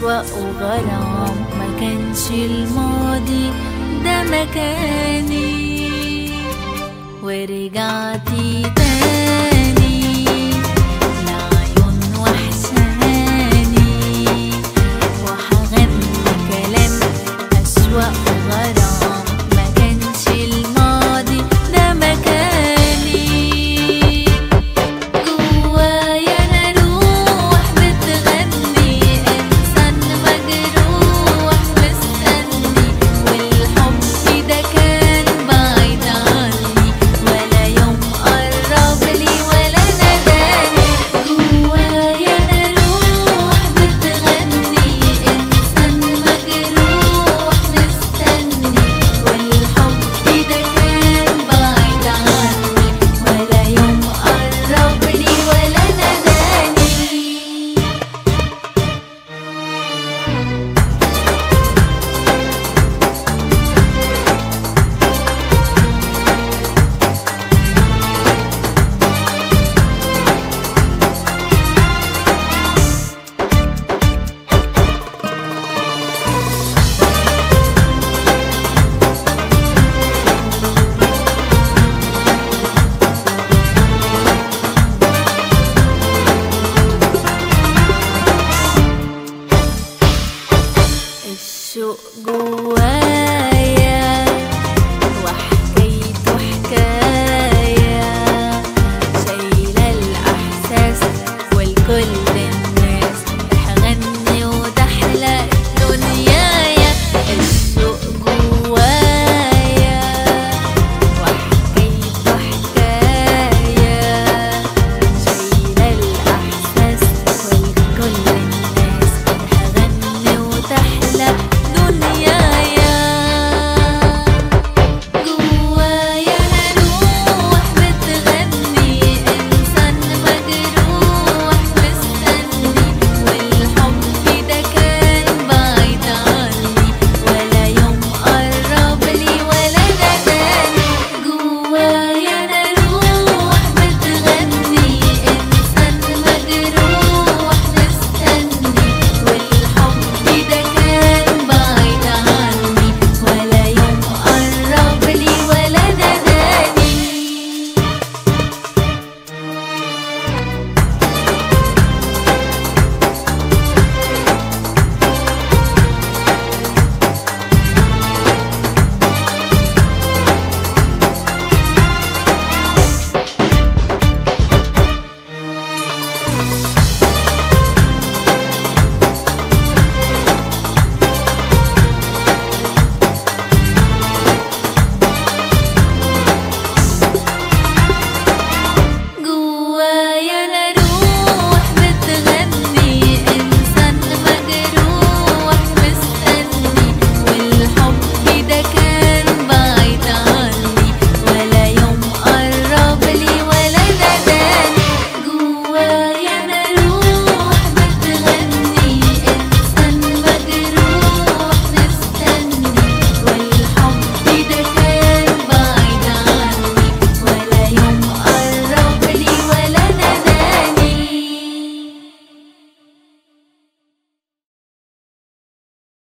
أسوأ وغرام ما كانش الماضي ده مكاني ورجعتي تاني لعيون وحشاني وهغني كلام أسوأ وغرام ما كانش الماضي ده مكاني جوايا انا روح بتغني انسان مجروح مستني والحب ده كان بعيد عني ولا يوم قرب لي ولا نداني جوايا انا روح بتغني انسان مجروح مستني والحب ده كان بعيد عني ولا يوم قرب لي ولا نداني الشوق جوا